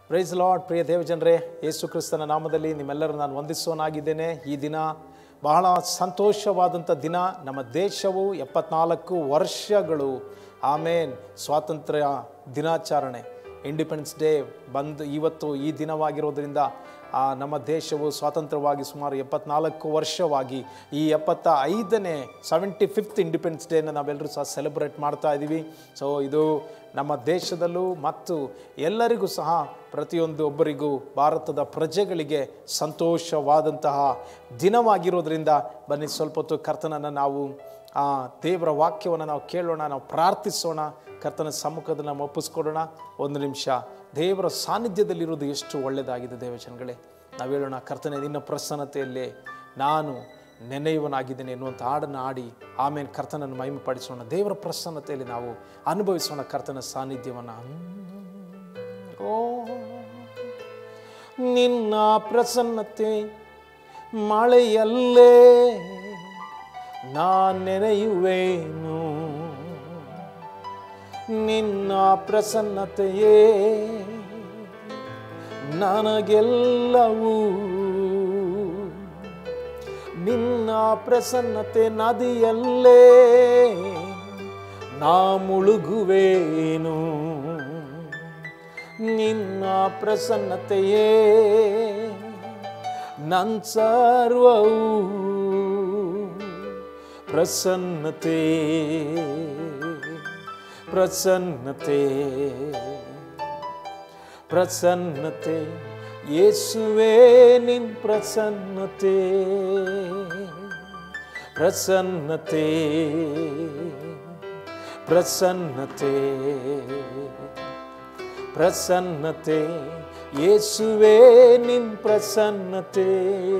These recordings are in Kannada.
ಪ್ರೈಸ್ ಲಾರ್ಡ್ ಪ್ರಿಯ ದೇವಜನರೇ ಯೇಸು ಕ್ರಿಸ್ತನ ನಾಮದಲ್ಲಿ ನಿಮ್ಮೆಲ್ಲರೂ ನಾನು ವಂದಿಸೋನಾಗಿದ್ದೇನೆ ಈ ದಿನ ಬಹಳ ಸಂತೋಷವಾದಂಥ ದಿನ ನಮ್ಮ ದೇಶವು ಎಪ್ಪತ್ನಾಲ್ಕು ವರ್ಷಗಳು ಆಮೇನ್ ಸ್ವಾತಂತ್ರ್ಯ ದಿನಾಚರಣೆ ಇಂಡಿಪೆಂಡೆನ್ಸ್ ಡೇ ಬಂದು ಇವತ್ತು ಈ ದಿನವಾಗಿರೋದ್ರಿಂದ ಆ, ನಮ್ಮ ದೇಶವು ಸ್ವಾತಂತ್ರ್ಯವಾಗಿ ಸುಮಾರು ಎಪ್ಪತ್ನಾಲ್ಕು ವರ್ಷವಾಗಿ ಈ ಎಪ್ಪತ್ತ ಐದನೇ ಸೆವೆಂಟಿ ಫಿಫ್ತ್ ಇಂಡಿಪೆಂಡೆನ್ಸ್ ಡೇನ ನಾವೆಲ್ಲರೂ ಸಹ ಸೆಲೆಬ್ರೇಟ್ ಮಾಡ್ತಾ ಇದ್ದೀವಿ ಸೊ ಇದು ನಮ್ಮ ದೇಶದಲ್ಲೂ ಮತ್ತು ಎಲ್ಲರಿಗೂ ಸಹ ಪ್ರತಿಯೊಂದು ಒಬ್ಬರಿಗೂ ಭಾರತದ ಪ್ರಜೆಗಳಿಗೆ ಸಂತೋಷವಾದಂತಹ ದಿನವಾಗಿರೋದ್ರಿಂದ ಬನ್ನಿ ಸ್ವಲ್ಪ ಹೊತ್ತು ಕರ್ತನನ್ನು ನಾವು ಆ ದೇವರ ವಾಕ್ಯವನ್ನು ನಾವು ಕೇಳೋಣ ನಾವು ಪ್ರಾರ್ಥಿಸೋಣ ಕರ್ತನ ಸಮ್ಮುಖದಲ್ಲಿ ನಾವು ಒಪ್ಪಿಸ್ಕೊಡೋಣ ಒಂದು ನಿಮಿಷ ದೇವರ ಸಾನ್ನಿಧ್ಯದಲ್ಲಿರೋದು ಎಷ್ಟು ಒಳ್ಳೆಯದಾಗಿದೆ ದೇವಜನಗಳೇ ನಾವು ಹೇಳೋಣ ಕರ್ತನೆ ನಿನ್ನ ಪ್ರಸನ್ನತೆಯಲ್ಲೇ ನಾನು ನೆನೆಯುವನಾಗಿದ್ದೇನೆ ಎನ್ನುವಂಥ ಹಾಡನ್ನು ಆಡಿ ಆಮೇಲೆ ಕರ್ತನನ್ನು ಮಹಿಮೆ ಪಡಿಸೋಣ ದೇವರ ಪ್ರಸನ್ನತೆಯಲ್ಲಿ ನಾವು ಅನುಭವಿಸೋಣ ಕರ್ತನ ಸಾನ್ನಿಧ್ಯವನ್ನು ಓ ನಿನ್ನ ಪ್ರಸನ್ನತೆ ಮಳೆಯಲ್ಲೇ ನಾ ನೆನೆಯುವೇನು ನಿನ್ನ ಪ್ರಸನ್ನತೆಯೇ ನನಗೆಲ್ಲವೂ ನಿನ್ನ ಪ್ರಸನ್ನತೆ ನದಿಯಲ್ಲೇ ನಾ ಮುಳುಗುವೇನು ನಿನ್ನ ಪ್ರಸನ್ನತೆಯೇ ನನ್ ಸರ್ವವು ಪ್ರಸನ್ನತೆ ಪ್ರಸನ್ನತೆ ಪ್ರಸನ್ನತೆ ಯೇಸುವೆ ನಿನ್ ಪ್ರಸನ್ನತೆ ಪ್ರಸನ್ನತೆ ಪ್ರಸನ್ನತೆ ಪ್ರಸನ್ನತೆ ಯೇಸುವೆ ನಿನ್ ಪ್ರಸನ್ನತೆ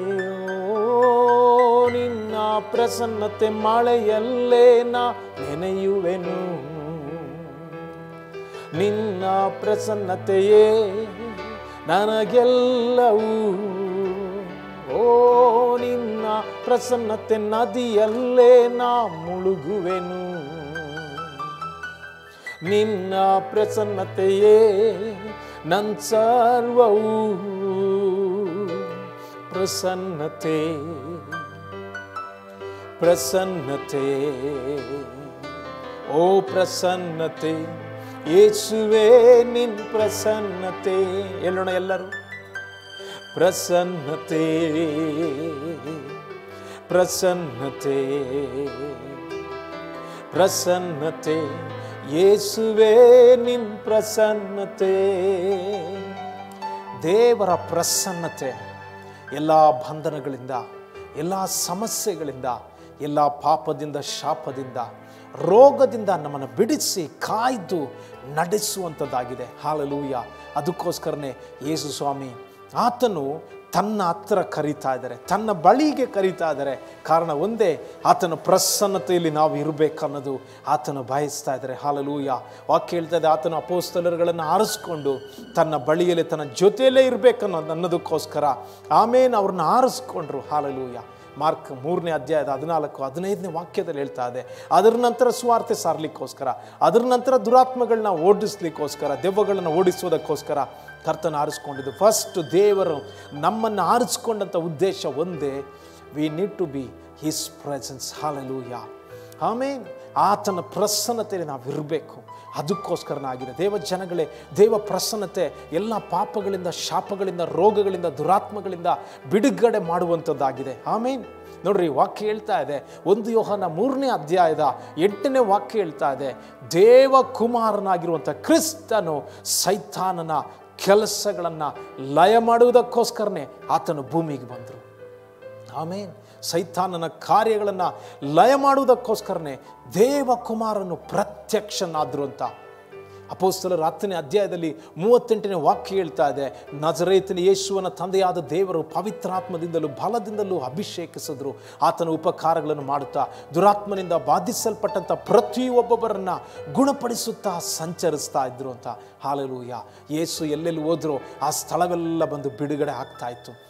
ಓ, ನಿನ್ನ ಪ್ರಸನ್ನತೆ ಮಳೆಯಲ್ಲೇ ನಾ ನೆನೆಯುವೆನು ನಿನ್ನ ಪ್ರಸನ್ನತೆಯೇ ನನಗೆಲ್ಲವೂ ಓ ನಿನ್ನ ಪ್ರಸನ್ನತೆ ನದಿಯಲ್ಲೇ ನಾ ಮುಳುಗುವೆನು ನಿನ್ನ ಪ್ರಸನ್ನತೆಯೇ ನನ್ ಸರ್ವವು ಪ್ರಸನ್ನತೆ ಪ್ರಸನ್ನತೆ ಓ ಪ್ರಸನ್ನತೆ ಯೇಸುವೆ ನಿನ್ ಪ್ರಸನ್ನತೆ ಹೇಳೋಣ ಎಲ್ಲರೂ ಪ್ರಸನ್ನತೆ ಪ್ರಸನ್ನತೆ ಪ್ರಸನ್ನತೆ ಯೇಸುವೆ ನಿನ್ ಪ್ರಸನ್ನತೆ ದೇವರ ಪ್ರಸನ್ನತೆ ಎಲ್ಲ ಬಂಧನಗಳಿಂದ ಎಲ್ಲ ಸಮಸ್ಯೆಗಳಿಂದ ಎಲ್ಲ ಪಾಪದಿಂದ ಶಾಪದಿಂದ ರೋಗದಿಂದ ನಮ್ಮನ್ನು ಬಿಡಿಸಿ ಕಾಯ್ದು ನಡೆಸುವಂಥದ್ದಾಗಿದೆ ಹಾಲಲೂಯ ಅದಕ್ಕೋಸ್ಕರನೇ ಯೇಸು ಸ್ವಾಮಿ ಆತನು ತನ್ನ ಹತ್ರ ಕರೀತಾ ಇದ್ದಾರೆ ತನ್ನ ಬಳಿಗೆ ಕರೀತಾ ಇದ್ದಾರೆ ಕಾರಣ ಒಂದೇ ಆತನ ಪ್ರಸನ್ನತೆಯಲ್ಲಿ ನಾವು ಇರಬೇಕನ್ನೋದು ಆತನು ಬಯಸ್ತಾ ಇದ್ದಾರೆ ಹಾಲಲೂಯ ವಾಕ್ಯ ಹೇಳ್ತಾ ಇದೆ ಆತನು ಅಪೋಸ್ತಲರುಗಳನ್ನು ಆರಿಸ್ಕೊಂಡು ತನ್ನ ಬಳಿಯಲ್ಲಿ ತನ್ನ ಜೊತೆಯಲ್ಲೇ ಇರಬೇಕನ್ನೋ ಅನ್ನೋದಕ್ಕೋಸ್ಕರ ಆಮೇಲೆ ಅವ್ರನ್ನ ಆರಿಸ್ಕೊಂಡ್ರು ಹಾಲಲೂಯ ಮಾರ್ಕ್ ಮೂರನೇ ಅಧ್ಯಾಯದ ಹದಿನಾಲ್ಕು ಹದಿನೈದನೇ ವಾಕ್ಯದಲ್ಲಿ ಹೇಳ್ತಾ ಇದೆ ಅದರ ನಂತರ ಸ್ವಾರ್ಥ ಸಾರಲಿಕ್ಕೋಸ್ಕರ ಅದರ ನಂತರ ದುರಾತ್ಮಗಳನ್ನ ಓಡಿಸ್ಲಿಕ್ಕೋಸ್ಕರ ದೆವ್ವಗಳನ್ನ ಓಡಿಸೋದಕ್ಕೋಸ್ಕರ ಕರ್ತನ ಆರಿಸ್ಕೊಂಡಿದ್ದು ಫಸ್ಟ್ ದೇವರು ನಮ್ಮನ್ನು ಆರಿಸ್ಕೊಂಡಂಥ ಉದ್ದೇಶ ಒಂದೇ we need to be his presence hallelujah amen ಆತನ ಪ್ರಸನ್ನತೆಯಲ್ಲಿ ನಾವು ಇರಬೇಕು ಅದಕ್ಕೋಸ್ಕರನಾಗಿದೆ ದೇವ ಜನಗಳೇ ದೇವ ಪ್ರಸನ್ನತೆ ಎಲ್ಲ ಪಾಪಗಳಿಂದ ಶಾಪಗಳಿಂದ ರೋಗಗಳಿಂದ ದುರಾತ್ಮಗಳಿಂದ ಬಿಡುಗಡೆ ಮಾಡುವಂಥದ್ದಾಗಿದೆ ಆಮೇನ್ ನೋಡ್ರಿ ವಾಕ್ಯ ಹೇಳ್ತಾ ಇದೆ ಒಂದು ಯೋಹನ ಮೂರನೇ ಅಧ್ಯಾಯದ ಎಂಟನೇ ವಾಕ್ಯ ಹೇಳ್ತಾ ಇದೆ ದೇವ ಕುಮಾರನಾಗಿರುವಂಥ ಕ್ರಿಸ್ತನು ಸೈತಾನನ ಕೆಲಸಗಳನ್ನು ಲಯ ಮಾಡುವುದಕ್ಕೋಸ್ಕರನೇ ಆತನು ಭೂಮಿಗೆ ಬಂದರು ಆಮೇನ್ ಸೈತಾನನ ಕಾರ್ಯಗಳನ್ನು ಲಯ ಮಾಡುವುದಕ್ಕೋಸ್ಕರನೇ ದೇವಕುಮಾರನು ಪ್ರತ್ಯಕ್ಷನಾದ್ರು ಅಂತ ಅಪೋಸ್ತಲರ ಹತ್ತನೇ ಅಧ್ಯಾಯದಲ್ಲಿ ಮೂವತ್ತೆಂಟನೇ ವಾಕ್ಯ ಹೇಳ್ತಾ ಇದೆ ನಜರೇತನ ಯೇಸುವನ ತಂದೆಯಾದ ದೇವರು ಪವಿತ್ರಾತ್ಮದಿಂದಲೂ ಬಲದಿಂದಲೂ ಅಭಿಷೇಕಿಸಿದ್ರು ಆತನ ಉಪಕಾರಗಳನ್ನು ಮಾಡುತ್ತಾ ದುರಾತ್ಮನಿಂದ ಬಾಧಿಸಲ್ಪಟ್ಟಂಥ ಪ್ರತಿಯೊಬ್ಬೊಬ್ಬರನ್ನ ಗುಣಪಡಿಸುತ್ತಾ ಸಂಚರಿಸ್ತಾ ಇದ್ರು ಅಂತ ಹಾಲಲೂಯ ಯೇಸು ಎಲ್ಲೆಲ್ಲಿ ಹೋದ್ರು ಆ ಸ್ಥಳವೆಲ್ಲ ಬಂದು ಬಿಡುಗಡೆ ಆಗ್ತಾ ಇತ್ತು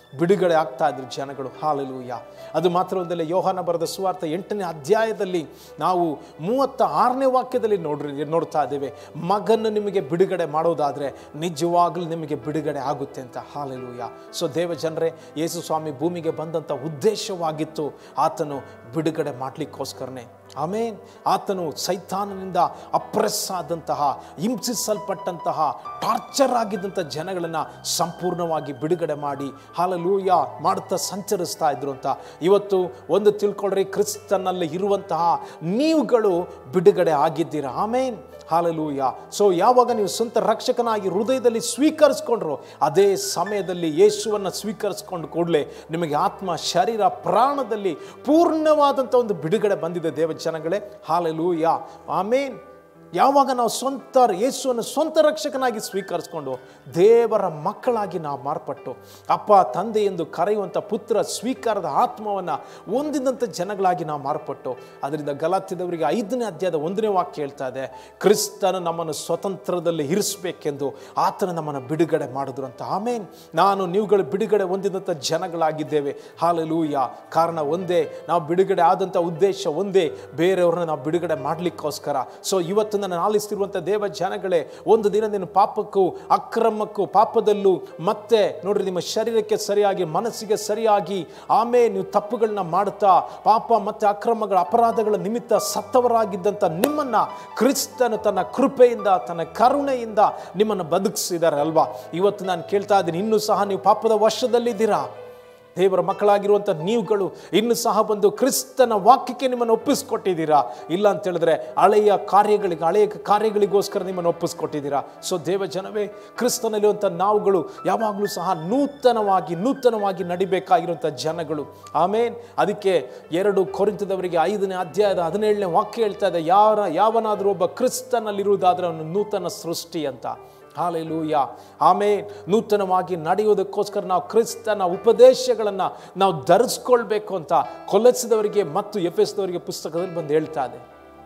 ಬಿಡುಗಡೆ ಆಗ್ತಾ ಇದ್ರು ಜನಗಳು ಹಾಲೆಲೂಯ ಅದು ಮಾತ್ರವಲ್ಲದೆ ಯೋಹಾನ ಬರೆದ ಸುವಾರ್ಥ ಎಂಟನೇ ಅಧ್ಯಾಯದಲ್ಲಿ ನಾವು ಮೂವತ್ತ ಆರನೇ ವಾಕ್ಯದಲ್ಲಿ ನೋಡ್ರಿ ನೋಡ್ತಾ ಇದ್ದೇವೆ ಮಗನ್ನು ನಿಮಗೆ ಬಿಡುಗಡೆ ಮಾಡೋದಾದರೆ ನಿಜವಾಗ್ಲೂ ನಿಮಗೆ ಬಿಡುಗಡೆ ಆಗುತ್ತೆ ಅಂತ ಹಾಲೆಲೂಯ ಸೊ ದೇವ ಜನರೇ ಯೇಸು ಸ್ವಾಮಿ ಭೂಮಿಗೆ ಬಂದಂಥ ಉದ್ದೇಶವಾಗಿತ್ತು ಆತನು ಬಿಡುಗಡೆ ಮಾಡಲಿಕ್ಕೋಸ್ಕರನೇ ಆಮೇನ್ ಆತನು ಸೈತಾನನಿಂದ ಅಪ್ರೆಸ್ ಆದಂತಹ ಹಿಂಸಿಸಲ್ಪಟ್ಟಂತಹ ಟಾರ್ಚರ್ ಆಗಿದ್ದಂಥ ಜನಗಳನ್ನು ಸಂಪೂರ್ಣವಾಗಿ ಬಿಡುಗಡೆ ಮಾಡಿ ಹಾಲಲೂಯ ಮಾಡುತ್ತಾ ಸಂಚರಿಸ್ತಾ ಇದ್ರು ಅಂತ ಇವತ್ತು ಒಂದು ತಿಳ್ಕೊಳ್ರಿ ಕ್ರಿಸ್ತನಲ್ಲಿ ಇರುವಂತಹ ನೀವುಗಳು ಬಿಡುಗಡೆ ಆಗಿದ್ದೀರಾ ಆಮೇನ್ ಹಾಲಲೂಯ ಸೊ ಯಾವಾಗ ನೀವು ಸ್ವಂತ ರಕ್ಷಕನಾಗಿ ಹೃದಯದಲ್ಲಿ ಸ್ವೀಕರಿಸ್ಕೊಂಡ್ರು ಅದೇ ಸಮಯದಲ್ಲಿ ಯೇಸುವನ್ನು ಸ್ವೀಕರಿಸ್ಕೊಂಡು ಕೂಡಲೇ ನಿಮಗೆ ಆತ್ಮ ಶರೀರ ಪ್ರಾಣದಲ್ಲಿ ಪೂರ್ಣವಾದಂಥ ಒಂದು ಬಿಡುಗಡೆ ಬಂದಿದೆ ದೇವ ಜನಗಳೇ ಹಾಲಲೂಯ ಆಮೇನ್ ಯಾವಾಗ ನಾವು ಸ್ವಂತ ಯೇಸುವನ್ನು ಸ್ವಂತ ರಕ್ಷಕನಾಗಿ ಸ್ವೀಕರಿಸ್ಕೊಂಡು ದೇವರ ಮಕ್ಕಳಾಗಿ ನಾವು ಮಾರ್ಪಟ್ಟು ಅಪ್ಪ ತಂದೆ ಎಂದು ಕರೆಯುವಂಥ ಪುತ್ರ ಸ್ವೀಕಾರದ ಆತ್ಮವನ್ನು ಹೊಂದಿದಂಥ ಜನಗಳಾಗಿ ನಾವು ಮಾರ್ಪಟ್ಟು ಅದರಿಂದ ಗಲಾತ್ಯದವರಿಗೆ ಐದನೇ ಅಧ್ಯಾಯದ ಒಂದನೇ ವಾಕ್ಯ ಹೇಳ್ತಾ ಇದೆ ಕ್ರಿಸ್ತನ ನಮ್ಮನ್ನು ಸ್ವತಂತ್ರದಲ್ಲಿ ಇರಿಸಬೇಕೆಂದು ಆತನ ನಮ್ಮನ್ನು ಬಿಡುಗಡೆ ಮಾಡಿದ್ರು ಅಂತ ಆಮೇನ್ ನಾನು ನೀವುಗಳು ಬಿಡುಗಡೆ ಹೊಂದಿದಂಥ ಜನಗಳಾಗಿದ್ದೇವೆ ಹಾಲಲೂಯ ಕಾರಣ ಒಂದೇ ನಾವು ಬಿಡುಗಡೆ ಆದಂಥ ಉದ್ದೇಶ ಒಂದೇ ಬೇರೆಯವ್ರನ್ನ ನಾವು ಬಿಡುಗಡೆ ಮಾಡಲಿಕ್ಕೋಸ್ಕರ ಸೊ ಇವತ್ತು ನಾನು ಆಲಿಸ್ತಿರುವಂಥ ದೇವ ಜನಗಳೇ ಒಂದು ದಿನ ನಿನ್ನ ಪಾಪಕ್ಕೂ ಅಕ್ರಮಕ್ಕೂ ಪಾಪದಲ್ಲೂ ಮತ್ತೆ ನೋಡ್ರಿ ನಿಮ್ಮ ಶರೀರಕ್ಕೆ ಸರಿಯಾಗಿ ಮನಸ್ಸಿಗೆ ಸರಿಯಾಗಿ ಆಮೇಲೆ ನೀವು ತಪ್ಪುಗಳನ್ನ ಮಾಡುತ್ತಾ ಪಾಪ ಮತ್ತೆ ಅಕ್ರಮಗಳ ಅಪರಾಧಗಳ ನಿಮಿತ್ತ ಸತ್ತವರಾಗಿದ್ದಂಥ ನಿಮ್ಮನ್ನ ಕ್ರಿಸ್ತನು ತನ್ನ ಕೃಪೆಯಿಂದ ತನ್ನ ಕರುಣೆಯಿಂದ ನಿಮ್ಮನ್ನು ಬದುಕಿಸಿದ್ದಾರೆ ಅಲ್ವಾ ಇವತ್ತು ನಾನು ಕೇಳ್ತಾ ಇದ್ದೀನಿ ಇನ್ನೂ ಸಹ ನೀವು ಪಾಪದ ವರ್ಷದಲ್ಲಿದ್ದೀರಾ ದೇವರ ಮಕ್ಕಳಾಗಿರುವಂಥ ನೀವುಗಳು ಇನ್ನು ಸಹ ಬಂದು ಕ್ರಿಸ್ತನ ವಾಕ್ಯಕ್ಕೆ ನಿಮ್ಮನ್ನು ಒಪ್ಪಿಸ್ಕೊಟ್ಟಿದ್ದೀರಾ ಇಲ್ಲ ಅಂತ ಹೇಳಿದ್ರೆ ಹಳೆಯ ಕಾರ್ಯಗಳಿಗೆ ಹಳೆಯ ಕಾರ್ಯಗಳಿಗೋಸ್ಕರ ನಿಮ್ಮನ್ನು ಒಪ್ಪಿಸ್ಕೊಟ್ಟಿದ್ದೀರಾ ಸೊ ದೇವ ಜನವೇ ಕ್ರಿಸ್ತನಲ್ಲಿರುವಂಥ ನಾವುಗಳು ಯಾವಾಗಲೂ ಸಹ ನೂತನವಾಗಿ ನೂತನವಾಗಿ ನಡಿಬೇಕಾಗಿರುವಂಥ ಜನಗಳು ಆಮೇನ್ ಅದಕ್ಕೆ ಎರಡು ಕೊರಿಂತದವರಿಗೆ ಐದನೇ ಅಧ್ಯಾಯದ ಹದಿನೇಳನೇ ವಾಕ್ಯ ಹೇಳ್ತಾ ಇದೆ ಯಾರ ಯಾವನಾದರೂ ಒಬ್ಬ ಕ್ರಿಸ್ತನಲ್ಲಿರುವುದಾದ್ರೆ ಅವನು ನೂತನ ಸೃಷ್ಟಿ ಅಂತ ಹಾಲೆಲೂಯ ಆಮೇಲೆ ನೂತನವಾಗಿ ನಡೆಯೋದಕ್ಕೋಸ್ಕರ ನಾವು ಕ್ರಿಸ್ತನ ಉಪದೇಶಗಳನ್ನು ನಾವು ಧರಿಸ್ಕೊಳ್ಬೇಕು ಅಂತ ಕೊಲೆಸಿದವರಿಗೆ ಮತ್ತು ಎಫ್ ಎಸ್ದವರಿಗೆ ಪುಸ್ತಕದಲ್ಲಿ ಬಂದು ಹೇಳ್ತಾ ಇದೆ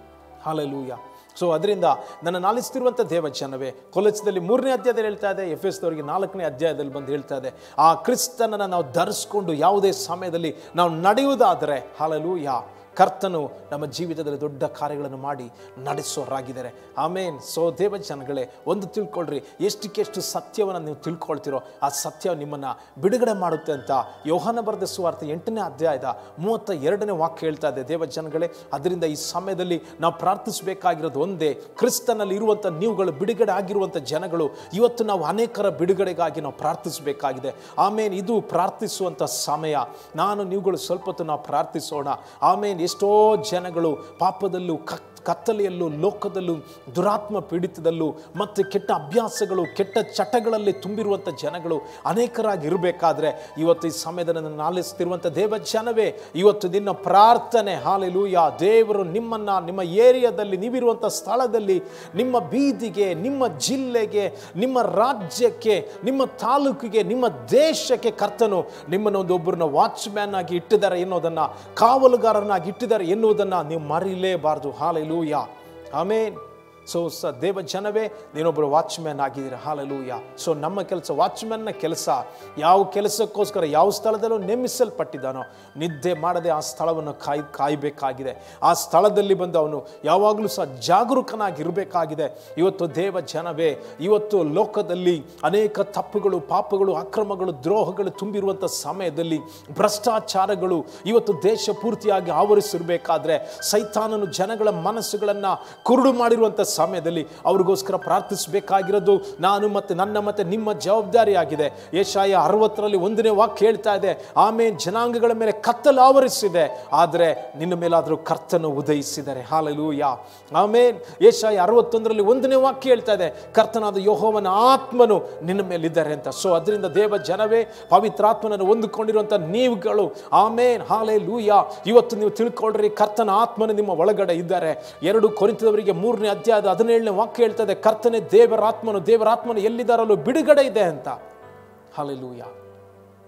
ಹಾಲೆಲೂಯ ಸೊ ಅದರಿಂದ ನನ್ನ ನಾಲಿಸ್ತಿರುವಂಥ ದೇವ ಜನವೇ ಕೊಲೆಸದಲ್ಲಿ ಮೂರನೇ ಅಧ್ಯಾಯದಲ್ಲಿ ಹೇಳ್ತಾ ಇದೆ ಎಫ್ ಎಸ್ದವರಿಗೆ ನಾಲ್ಕನೇ ಅಧ್ಯಾಯದಲ್ಲಿ ಬಂದು ಹೇಳ್ತಾ ಇದೆ ಆ ಕ್ರಿಸ್ತನನ್ನು ನಾವು ಧರಿಸ್ಕೊಂಡು ಯಾವುದೇ ಸಮಯದಲ್ಲಿ ನಾವು ನಡೆಯುವುದಾದರೆ ಹಾಲೆಲೂಯ ಕರ್ತನು ನಮ್ಮ ಜೀವಿತದಲ್ಲಿ ದೊಡ್ಡ ಕಾರ್ಯಗಳನ್ನು ಮಾಡಿ ನಡೆಸೋರಾಗಿದ್ದಾರೆ ಆಮೇನ್ ಸೊ ದೇವ ಜನಗಳೇ ಒಂದು ತಿಳ್ಕೊಳ್ರಿ ಎಷ್ಟಕ್ಕೆಷ್ಟು ಸತ್ಯವನ್ನು ನೀವು ತಿಳ್ಕೊಳ್ತಿರೋ ಆ ಸತ್ಯ ನಿಮ್ಮನ್ನು ಬಿಡುಗಡೆ ಮಾಡುತ್ತೆ ಅಂತ ಯೋಹಾನ ಬರೆದ ಸುವಾರ್ತೆ ಎಂಟನೇ ಅಧ್ಯಾಯದ ಮೂವತ್ತ ಎರಡನೇ ವಾಕ್ಯ ಹೇಳ್ತಾ ಇದೆ ದೇವ ಜನಗಳೇ ಅದರಿಂದ ಈ ಸಮಯದಲ್ಲಿ ನಾವು ಪ್ರಾರ್ಥಿಸಬೇಕಾಗಿರೋದು ಒಂದೇ ಕ್ರಿಸ್ತನಲ್ಲಿ ಇರುವಂಥ ನೀವುಗಳು ಬಿಡುಗಡೆ ಆಗಿರುವಂಥ ಜನಗಳು ಇವತ್ತು ನಾವು ಅನೇಕರ ಬಿಡುಗಡೆಗಾಗಿ ನಾವು ಪ್ರಾರ್ಥಿಸಬೇಕಾಗಿದೆ ಆಮೇಲೆ ಇದು ಪ್ರಾರ್ಥಿಸುವಂಥ ಸಮಯ ನಾನು ನೀವುಗಳು ಸ್ವಲ್ಪ ಹೊತ್ತು ನಾವು ಪ್ರಾರ್ಥಿಸೋಣ ಆಮೇಲೆ ಎಷ್ಟೋ ಜನಗಳು ಪಾಪದಲ್ಲೂ ಕಕ್ ಕತ್ತಲೆಯಲ್ಲೂ ಲೋಕದಲ್ಲೂ ದುರಾತ್ಮ ಪೀಡಿತದಲ್ಲೂ ಮತ್ತು ಕೆಟ್ಟ ಅಭ್ಯಾಸಗಳು ಕೆಟ್ಟ ಚಟಗಳಲ್ಲಿ ತುಂಬಿರುವಂಥ ಜನಗಳು ಅನೇಕರಾಗಿ ಇರಬೇಕಾದ್ರೆ ಇವತ್ತು ಈ ಸಮಯದಲ್ಲಿ ನನ್ನ ಆಲಿಸ್ತಿರುವಂಥ ದೇವ ಜನವೇ ಇವತ್ತು ನಿನ್ನ ಪ್ರಾರ್ಥನೆ ಹಾಲೆಲೂಯ ದೇವರು ನಿಮ್ಮನ್ನು ನಿಮ್ಮ ಏರಿಯಾದಲ್ಲಿ ನೀವಿರುವಂಥ ಸ್ಥಳದಲ್ಲಿ ನಿಮ್ಮ ಬೀದಿಗೆ ನಿಮ್ಮ ಜಿಲ್ಲೆಗೆ ನಿಮ್ಮ ರಾಜ್ಯಕ್ಕೆ ನಿಮ್ಮ ತಾಲೂಕಿಗೆ ನಿಮ್ಮ ದೇಶಕ್ಕೆ ಕರ್ತನು ನಿಮ್ಮನ್ನು ಒಂದು ಒಬ್ಬರನ್ನ ವಾಚ್ಮ್ಯಾನ್ ಆಗಿ ಇಟ್ಟಿದ್ದಾರೆ ಎನ್ನುವುದನ್ನು ಕಾವಲುಗಾರನಾಗಿ ಇಟ್ಟಿದ್ದಾರೆ ಎನ್ನುವುದನ್ನು ನೀವು ಮರಿಲೇಬಾರ್ದು ಹಾಲೆಲೂಯ ಆಮೇನ್ ಸೊ ಸ ದೇವ ಜನವೇ ನೀನೊಬ್ಬರು ವಾಚ್ಮ್ಯಾನ್ ಆಗಿದ್ದೀರ ಹಾಲಲೂಯ ಸೊ ನಮ್ಮ ಕೆಲಸ ವಾಚ್ಮ್ಯಾನ್ನ ಕೆಲಸ ಯಾವ ಕೆಲಸಕ್ಕೋಸ್ಕರ ಯಾವ ಸ್ಥಳದಲ್ಲೂ ನೇಮಿಸಲ್ಪಟ್ಟಿದ್ದಾನೋ ನಿದ್ದೆ ಮಾಡದೆ ಆ ಸ್ಥಳವನ್ನು ಕಾಯ್ ಕಾಯಬೇಕಾಗಿದೆ ಆ ಸ್ಥಳದಲ್ಲಿ ಬಂದು ಅವನು ಯಾವಾಗಲೂ ಸಹ ಜಾಗರೂಕನಾಗಿರಬೇಕಾಗಿದೆ ಇವತ್ತು ದೇವ ಜನವೇ ಇವತ್ತು ಲೋಕದಲ್ಲಿ ಅನೇಕ ತಪ್ಪುಗಳು ಪಾಪಗಳು ಅಕ್ರಮಗಳು ದ್ರೋಹಗಳು ತುಂಬಿರುವಂಥ ಸಮಯದಲ್ಲಿ ಭ್ರಷ್ಟಾಚಾರಗಳು ಇವತ್ತು ದೇಶ ಪೂರ್ತಿಯಾಗಿ ಆವರಿಸಿರಬೇಕಾದ್ರೆ ಸೈತಾನನು ಜನಗಳ ಮನಸ್ಸುಗಳನ್ನು ಕುರುಡು ಮಾಡಿರುವಂಥ ಸಮಯದಲ್ಲಿ ಅವ್ರಿಗೋಸ್ಕರ ಪ್ರಾರ್ಥಿಸಬೇಕಾಗಿರೋದು ನಾನು ಮತ್ತೆ ನನ್ನ ಮತ್ತೆ ನಿಮ್ಮ ಜವಾಬ್ದಾರಿಯಾಗಿದೆ ಏಷಾಯ ಅರವತ್ತರಲ್ಲಿ ಒಂದನೇ ವಾಕ್ಯ ಹೇಳ್ತಾ ಇದೆ ಆಮೇಲೆ ಜನಾಂಗಗಳ ಮೇಲೆ ಕತ್ತಲು ಆವರಿಸಿದೆ ಆದರೆ ನಿನ್ನ ಮೇಲಾದರೂ ಕರ್ತನು ಉದಯಿಸಿದರೆ ಹಾಲಲೂಯ ಆಮೇನ್ ಏಷಾಯ ಅರವತ್ತೊಂದರಲ್ಲಿ ಒಂದನೇ ವಾಕ್ಯ ಹೇಳ್ತಾ ಇದೆ ಕರ್ತನಾದ ಯೋಹೋವನ ಆತ್ಮನು ನಿನ್ನ ಮೇಲಿದ್ದಾರೆ ಅಂತ ಸೊ ಅದರಿಂದ ದೇವ ಜನವೇ ಪವಿತ್ರಾತ್ಮನನ್ನು ಹೊಂದಿಕೊಂಡಿರುವಂಥ ನೀವುಗಳು ಆಮೇನ್ ಹಾಲೆ ಲೂಯ ಇವತ್ತು ನೀವು ತಿಳ್ಕೊಳ್ರಿ ಕರ್ತನ ಆತ್ಮನು ನಿಮ್ಮ ಒಳಗಡೆ ಇದ್ದಾರೆ ಎರಡು ಕೊರಿತದವರಿಗೆ ಮೂರನೇ ಅಧ್ಯಾಯದ ಹದಿನೇಳನೇ ವಾಕ್ಯ ಹೇಳ್ತಾ ಇದೆ ಕರ್ತನೆ ದೇವರಾತ್ಮನು ದೇವರಾತ್ಮನು ಎಲ್ಲಿದ್ದಾರಲ್ಲೂ ಬಿಡುಗಡೆ ಇದೆ ಅಂತ ಹಾಲೆಲೂಯ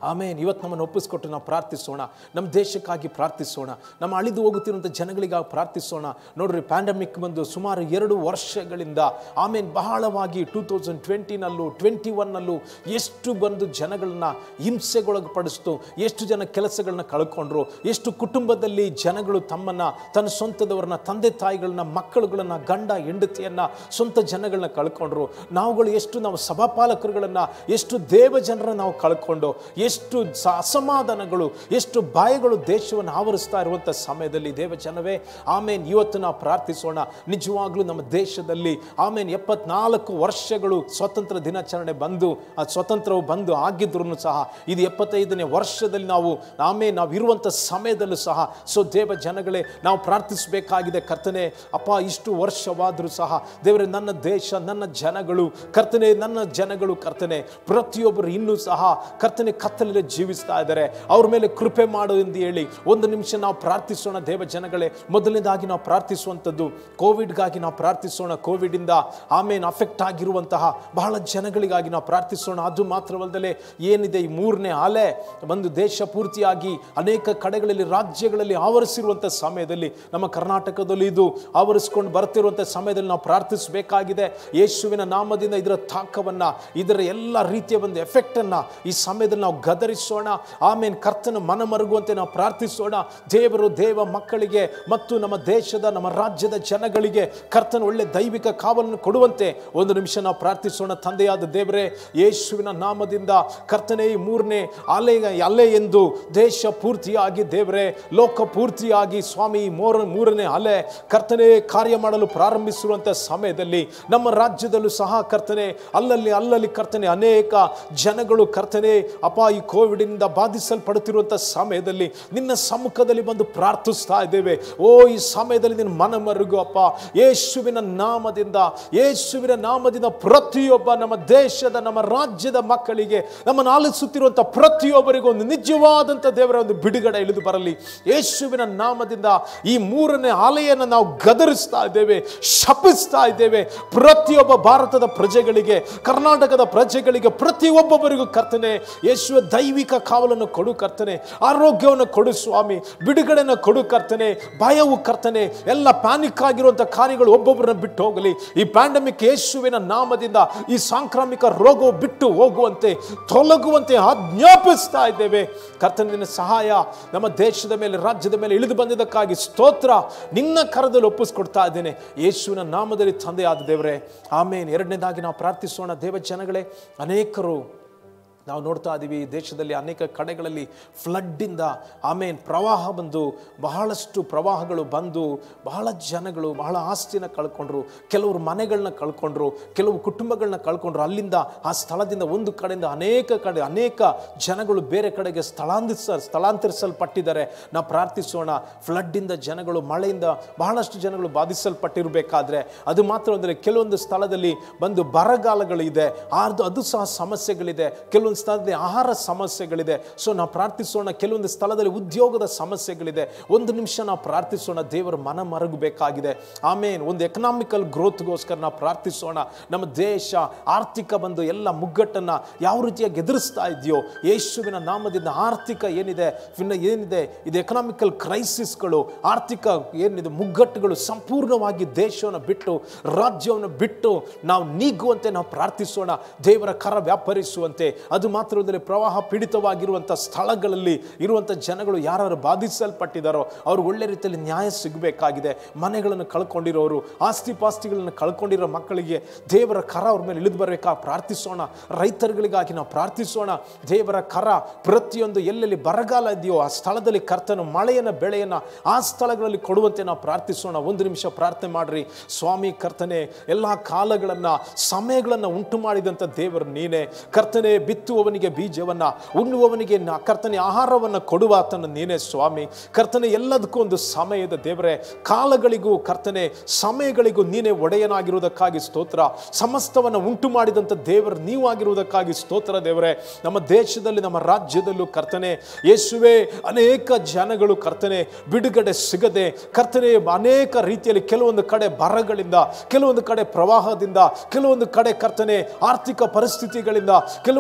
ಆಮೇನ್ ಇವತ್ತು ನಮ್ಮನ್ನು ಒಪ್ಪಿಸ್ಕೊಟ್ಟು ನಾವು ಪ್ರಾರ್ಥಿಸೋಣ ನಮ್ಮ ದೇಶಕ್ಕಾಗಿ ಪ್ರಾರ್ಥಿಸೋಣ ನಮ್ಮ ಅಳಿದು ಹೋಗುತ್ತಿರುವಂಥ ಜನಗಳಿಗಾಗಿ ಪ್ರಾರ್ಥಿಸೋಣ ನೋಡ್ರಿ ಪ್ಯಾಂಡಮಿಕ್ ಬಂದು ಸುಮಾರು ಎರಡು ವರ್ಷಗಳಿಂದ ಆಮೇನ್ ಬಹಳವಾಗಿ ಟೂ ತೌಸಂಡ್ ಟ್ವೆಂಟಿನಲ್ಲೂ ಟ್ವೆಂಟಿ ಒನ್ನಲ್ಲೂ ಎಷ್ಟು ಬಂದು ಜನಗಳನ್ನ ಹಿಂಸೆಗೊಳಪಡಿಸ್ತು ಎಷ್ಟು ಜನ ಕೆಲಸಗಳನ್ನ ಕಳ್ಕೊಂಡ್ರು ಎಷ್ಟು ಕುಟುಂಬದಲ್ಲಿ ಜನಗಳು ತಮ್ಮನ್ನ ತನ್ನ ಸ್ವಂತದವರನ್ನ ತಂದೆ ತಾಯಿಗಳನ್ನ ಮಕ್ಕಳುಗಳನ್ನ ಗಂಡ ಹೆಂಡತಿಯನ್ನ ಸ್ವಂತ ಜನಗಳನ್ನ ಕಳ್ಕೊಂಡ್ರು ನಾವುಗಳು ಎಷ್ಟು ನಾವು ಸಭಾಪಾಲಕರುಗಳನ್ನ ಎಷ್ಟು ದೇವ ಜನರನ್ನ ನಾವು ಕಳ್ಕೊಂಡು ಎಷ್ಟು ಸ- ಅಸಮಾಧಾನಗಳು ಎಷ್ಟು ಭಯಗಳು ದೇಶವನ್ನು ಆವರಿಸ್ತಾ ಇರುವಂಥ ಸಮಯದಲ್ಲಿ ದೇವ ಜನವೇ ಆಮೇನ್ ಇವತ್ತು ನಾವು ಪ್ರಾರ್ಥಿಸೋಣ ನಿಜವಾಗ್ಲೂ ನಮ್ಮ ದೇಶದಲ್ಲಿ ಆಮೇನ್ ಎಪ್ಪತ್ನಾಲ್ಕು ವರ್ಷಗಳು ಸ್ವಾತಂತ್ರ್ಯ ದಿನಾಚರಣೆ ಬಂದು ಆ ಸ್ವತಂತ್ರವು ಬಂದು ಆಗಿದ್ರು ಸಹ ಇದು ಎಪ್ಪತ್ತೈದನೇ ವರ್ಷದಲ್ಲಿ ನಾವು ಆಮೇಲೆ ನಾವು ಇರುವಂಥ ಸಮಯದಲ್ಲೂ ಸಹ ಸೊ ದೇವ ಜನಗಳೇ ನಾವು ಪ್ರಾರ್ಥಿಸಬೇಕಾಗಿದೆ ಕರ್ತನೆ ಅಪ್ಪ ಇಷ್ಟು ವರ್ಷವಾದರೂ ಸಹ ದೇವರೇ ನನ್ನ ದೇಶ ನನ್ನ ಜನಗಳು ಕರ್ತನೆ ನನ್ನ ಜನಗಳು ಕರ್ತನೆ ಪ್ರತಿಯೊಬ್ಬರು ಇನ್ನೂ ಸಹ ಕರ್ತನೆ ಕತ್ತಲಲ್ಲಿ ಜೀವಿಸ್ತಾ ಇದ್ದಾರೆ ಅವ್ರ ಮೇಲೆ ಕೃಪೆ ಮಾಡು ಎಂದು ಹೇಳಿ ಒಂದು ನಿಮಿಷ ನಾವು ಪ್ರಾರ್ಥಿಸೋಣ ದೇವ ಜನಗಳೇ ಮೊದಲನೇದಾಗಿ ನಾವು ಪ್ರಾರ್ಥಿಸುವಂಥದ್ದು ಕೋವಿಡ್ಗಾಗಿ ನಾವು ಪ್ರಾರ್ಥಿಸೋಣ ಕೋವಿಡಿಂದ ಆಮೇಲೆ ಅಫೆಕ್ಟ್ ಆಗಿರುವಂತಹ ಬಹಳ ಜನಗಳಿಗಾಗಿ ನಾವು ಪ್ರಾರ್ಥಿಸೋಣ ಅದು ಮಾತ್ರವಲ್ಲದೆ ಏನಿದೆ ಈ ಮೂರನೇ ಅಲೆ ಒಂದು ದೇಶ ಪೂರ್ತಿಯಾಗಿ ಅನೇಕ ಕಡೆಗಳಲ್ಲಿ ರಾಜ್ಯಗಳಲ್ಲಿ ಆವರಿಸಿರುವಂಥ ಸಮಯದಲ್ಲಿ ನಮ್ಮ ಕರ್ನಾಟಕದಲ್ಲಿ ಇದು ಆವರಿಸ್ಕೊಂಡು ಬರ್ತಿರುವಂಥ ಸಮಯದಲ್ಲಿ ನಾವು ಪ್ರಾರ್ಥಿಸಬೇಕಾಗಿದೆ ಯೇಸುವಿನ ನಾಮದಿಂದ ಇದರ ತಾಕವನ್ನ ಇದರ ಎಲ್ಲ ರೀತಿಯ ಒಂದು ಎಫೆಕ್ಟ್ ಅನ್ನ ಈ ಸಮಯದಲ್ಲಿ ನಾವು ಗದರಿಸೋಣ ಆಮೇಲೆ ಕರ್ತನ ಮನ ಮರುಗುವಂತೆ ನಾವು ಪ್ರಾರ್ಥಿಸೋಣ ದೇವರು ದೇವ ಮಕ್ಕಳಿಗೆ ಮತ್ತು ನಮ್ಮ ದೇಶದ ನಮ್ಮ ರಾಜ್ಯದ ಜನಗಳಿಗೆ ಕರ್ತನ ಒಳ್ಳೆ ದೈವಿಕ ಕಾವಲನ್ನು ಕೊಡುವಂತೆ ಒಂದು ನಿಮಿಷ ನಾವು ಪ್ರಾರ್ಥಿಸೋಣ ತಂದೆಯಾದ ದೇವರೇ ಯೇಸುವಿನ ನಾಮದಿಂದ ಕರ್ತನೆ ಈ ಮೂರನೇ ಅಲೆ ಅಲೆ ಎಂದು ದೇಶ ಪೂರ್ತಿಯಾಗಿ ದೇವರೇ ಲೋಕ ಪೂರ್ತಿಯಾಗಿ ಸ್ವಾಮಿ ಈ ಮೂರ ಮೂರನೇ ಅಲೆ ಕರ್ತನೆ ಕಾರ್ಯ ಮಾಡಲು ಪ್ರಾರಂಭಿಸಿರುವಂಥ ಸಮಯದಲ್ಲಿ ನಮ್ಮ ರಾಜ್ಯದಲ್ಲೂ ಸಹ ಕರ್ತನೆ ಅಲ್ಲಲ್ಲಿ ಅಲ್ಲಲ್ಲಿ ಕರ್ತನೆ ಅನೇಕ ಜನಗಳು ಕರ್ತನೆ ಅಪ ಈ ಕೋವಿಡಿಂದ ಬಾಧಿಸಲ್ಪಡುತ್ತಿರುವಂಥ ಸಮಯದಲ್ಲಿ ನಿನ್ನ ಸಮ್ಮುಖದಲ್ಲಿ ಬಂದು ಪ್ರಾರ್ಥಿಸ್ತಾ ಇದ್ದೇವೆ ಓ ಈ ಸಮಯದಲ್ಲಿ ನಿನ್ನ ಮನ ಮರುಗು ಅಪ್ಪ ಯೇಸುವಿನ ನಾಮದಿಂದ ಯೇಸುವಿನ ನಾಮದಿಂದ ಪ್ರತಿಯೊಬ್ಬ ನಮ್ಮ ದೇಶದ ನಮ್ಮ ರಾಜ್ಯದ ಮಕ್ಕಳಿಗೆ ನಮ್ಮನ್ನು ಆಲಿಸುತ್ತಿರುವಂಥ ಪ್ರತಿಯೊಬ್ಬರಿಗೂ ಒಂದು ನಿಜವಾದಂಥ ದೇವರ ಒಂದು ಬಿಡುಗಡೆ ಇಳಿದು ಬರಲಿ ಯೇಸುವಿನ ನಾಮದಿಂದ ಈ ಮೂರನೇ ಆಲೆಯನ್ನು ನಾವು ಗದರಿಸ್ತಾ ಇದ್ದೇವೆ ಶಪಿಸ್ತಾ ಇದ್ದೇವೆ ಪ್ರತಿಯೊಬ್ಬ ಭಾರತದ ಪ್ರಜೆಗಳಿಗೆ ಕರ್ನಾಟಕದ ಪ್ರಜೆಗಳಿಗೆ ಪ್ರತಿಯೊಬ್ಬೊಬ್ಬರಿಗೂ ಕರ್ತನೆ ಯೇಸುವ ದೈವಿಕ ಕಾವಲನ್ನು ಕೊಡು ಕರ್ತನೆ ಆರೋಗ್ಯವನ್ನು ಕೊಡು ಸ್ವಾಮಿ ಬಿಡುಗಡೆನ ಕೊಡು ಕರ್ತನೆ ಭಯವು ಕರ್ತನೆ ಎಲ್ಲ ಪ್ಯಾನಿಕ್ ಆಗಿರುವಂಥ ಕಾರ್ಯಗಳು ಒಬ್ಬೊಬ್ಬರನ್ನ ಬಿಟ್ಟು ಹೋಗಲಿ ಈ ಪ್ಯಾಂಡಮಿಕ್ ಯೇಸುವಿನ ನಾಮದಿಂದ ಈ ಸಾಂಕ್ರಾಮಿಕ ರೋಗವು ಬಿಟ್ಟು ಹೋಗುವಂತೆ ತೊಲಗುವಂತೆ ಆಜ್ಞಾಪಿಸ್ತಾ ಇದ್ದೇವೆ ಕರ್ತನಿನ ಸಹಾಯ ನಮ್ಮ ದೇಶದ ಮೇಲೆ ರಾಜ್ಯದ ಮೇಲೆ ಇಳಿದು ಬಂದಿದ್ದಕ್ಕಾಗಿ ಸ್ತೋತ್ರ ನಿನ್ನ ಕರದಲ್ಲಿ ಒಪ್ಪಿಸ್ಕೊಡ್ತಾ ಇದ್ದೇನೆ ಯೇಸುವಿನ ನಾಮದಲ್ಲಿ ತಂದೆಯಾದ ದೇವರೇ ಆಮೇನ್ ಎರಡನೇದಾಗಿ ನಾವು ಪ್ರಾರ್ಥಿಸೋಣ ದೇವ ಜನಗಳೇ ಅನೇಕರು ನಾವು ನೋಡ್ತಾ ಇದ್ದೀವಿ ಈ ದೇಶದಲ್ಲಿ ಅನೇಕ ಕಡೆಗಳಲ್ಲಿ ಫ್ಲಡ್ಡಿಂದ ಆಮೇನ್ ಪ್ರವಾಹ ಬಂದು ಬಹಳಷ್ಟು ಪ್ರವಾಹಗಳು ಬಂದು ಬಹಳ ಜನಗಳು ಬಹಳ ಆಸ್ತಿನ ಕಳ್ಕೊಂಡ್ರು ಕೆಲವರು ಮನೆಗಳನ್ನ ಕಳ್ಕೊಂಡ್ರು ಕೆಲವು ಕುಟುಂಬಗಳನ್ನ ಕಳ್ಕೊಂಡ್ರು ಅಲ್ಲಿಂದ ಆ ಸ್ಥಳದಿಂದ ಒಂದು ಕಡೆಯಿಂದ ಅನೇಕ ಕಡೆ ಅನೇಕ ಜನಗಳು ಬೇರೆ ಕಡೆಗೆ ಸ್ಥಳಾಂತರಿಸ ಸ್ಥಳಾಂತರಿಸಲ್ಪಟ್ಟಿದ್ದಾರೆ ನಾವು ಪ್ರಾರ್ಥಿಸೋಣ ಫ್ಲಡ್ಡಿಂದ ಜನಗಳು ಮಳೆಯಿಂದ ಬಹಳಷ್ಟು ಜನಗಳು ಬಾಧಿಸಲ್ಪಟ್ಟಿರಬೇಕಾದ್ರೆ ಅದು ಮಾತ್ರ ಅಂದರೆ ಕೆಲವೊಂದು ಸ್ಥಳದಲ್ಲಿ ಬಂದು ಬರಗಾಲಗಳಿದೆ ಅದು ಅದು ಸಹ ಸಮಸ್ಯೆಗಳಿದೆ ಕೆಲವೊಂದು ಸ್ಥಳದಲ್ಲಿ ಆಹಾರ ಸಮಸ್ಯೆಗಳಿದೆ ಸೊ ನಾವು ಪ್ರಾರ್ಥಿಸೋಣ ಕೆಲವೊಂದು ಸ್ಥಳದಲ್ಲಿ ಉದ್ಯೋಗದ ಸಮಸ್ಯೆಗಳಿದೆ ಒಂದು ನಿಮಿಷ ನಾವು ಪ್ರಾರ್ಥಿಸೋಣ ದೇವರ ಮನ ಮರಗಬೇಕಾಗಿದೆ ಆಮೇನ್ ಒಂದು ಎಕನಾಮಿಕಲ್ ಗ್ರೋತ್ಗೋಸ್ಕರ ನಾವು ಪ್ರಾರ್ಥಿಸೋಣ ನಮ್ಮ ದೇಶ ಆರ್ಥಿಕ ಬಂದು ಎಲ್ಲ ಮುಗ್ಗಟ್ಟನ್ನ ಯಾವ ರೀತಿಯಾಗಿ ಎದುರಿಸ್ತಾ ಇದೆಯೋ ಯೇಸುವಿನ ನಾಮದಿಂದ ಆರ್ಥಿಕ ಏನಿದೆ ಇನ್ನು ಏನಿದೆ ಇದು ಎಕನಾಮಿಕಲ್ ಕ್ರೈಸಿಸ್ಗಳು ಆರ್ಥಿಕ ಏನಿದೆ ಮುಗ್ಗಟ್ಟುಗಳು ಸಂಪೂರ್ಣವಾಗಿ ದೇಶವನ್ನು ಬಿಟ್ಟು ರಾಜ್ಯವನ್ನು ಬಿಟ್ಟು ನಾವು ನೀಗುವಂತೆ ನಾವು ಪ್ರಾರ್ಥಿಸೋಣ ದೇವರ ಕರ ವ್ಯಾಪರಿಸುವಂತೆ ಅದು ಮಾತ್ರವಲ್ಲದೆ ಪ್ರವಾಹ ಪೀಡಿತವಾಗಿರುವಂಥ ಸ್ಥಳಗಳಲ್ಲಿ ಇರುವಂಥ ಜನಗಳು ಯಾರು ಬಾಧಿಸಲ್ಪಟ್ಟಿದ್ದಾರೋ ಅವ್ರು ಒಳ್ಳೆ ರೀತಿಯಲ್ಲಿ ನ್ಯಾಯ ಸಿಗಬೇಕಾಗಿದೆ ಮನೆಗಳನ್ನು ಕಳ್ಕೊಂಡಿರೋರು ಆಸ್ತಿ ಪಾಸ್ತಿಗಳನ್ನು ಕಳ್ಕೊಂಡಿರೋ ಮಕ್ಕಳಿಗೆ ದೇವರ ಕರ ಅವ್ರ ಮೇಲೆ ಇಳಿದು ಬರಬೇಕಾ ಪ್ರಾರ್ಥಿಸೋಣ ರೈತರುಗಳಿಗಾಗಿ ನಾವು ಪ್ರಾರ್ಥಿಸೋಣ ದೇವರ ಕರ ಪ್ರತಿಯೊಂದು ಎಲ್ಲೆಲ್ಲಿ ಬರಗಾಲ ಇದೆಯೋ ಆ ಸ್ಥಳದಲ್ಲಿ ಕರ್ತನು ಮಳೆಯನ್ನು ಬೆಳೆಯನ್ನು ಆ ಸ್ಥಳಗಳಲ್ಲಿ ಕೊಡುವಂತೆ ನಾವು ಪ್ರಾರ್ಥಿಸೋಣ ಒಂದು ನಿಮಿಷ ಪ್ರಾರ್ಥನೆ ಮಾಡ್ರಿ ಸ್ವಾಮಿ ಕರ್ತನೆ ಎಲ್ಲ ಕಾಲಗಳನ್ನು ಸಮಯಗಳನ್ನು ಉಂಟು ಮಾಡಿದಂಥ ದೇವರು ನೀನೇ ಕರ್ತನೆ ಬಿತ್ತುವವನಿಗೆ ಬೀಜವನ್ನ ಉಣ್ಣುವವನಿಗೆ ನ- ಕರ್ತನೆ ಆಹಾರವನ್ನು ಕೊಡುವ ಆತನ ನೀನೇ ಸ್ವಾಮಿ ಕರ್ತನೆ ಎಲ್ಲದಕ್ಕೂ ಒಂದು ಸಮಯದ ದೇವರೇ ಕಾಲಗಳಿಗೂ ಕರ್ತನೆ ಸಮಯಗಳಿಗೂ ನೀನೇ ಒಡೆಯನಾಗಿರುವುದಕ್ಕಾಗಿ ಸ್ತೋತ್ರ ಸಮಸ್ತವನ್ನು ಉಂಟು ಮಾಡಿದಂಥ ದೇವರು ನೀವು ಆಗಿರುವುದಕ್ಕಾಗಿ ಸ್ತೋತ್ರ ದೇವರೇ ನಮ್ಮ ದೇಶದಲ್ಲಿ ನಮ್ಮ ರಾಜ್ಯದಲ್ಲೂ ಕರ್ತನೆ ಯೇಸುವೆ ಅನೇಕ ಜನಗಳು ಕರ್ತನೆ ಬಿಡುಗಡೆ ಸಿಗದೆ ಕರ್ತನೆ ಅನೇಕ ರೀತಿಯಲ್ಲಿ ಕೆಲವೊಂದು ಕಡೆ ಬರಗಳಿಂದ ಕೆಲವೊಂದು ಕಡೆ ಪ್ರವಾಹದಿಂದ ಕೆಲವೊಂದು ಕಡೆ ಕರ್ತನೆ ಆರ್ಥಿಕ ಪರಿಸ್ಥಿತಿಗಳಿಂದ ಕೆಲವೊಂದು ಕಡೆ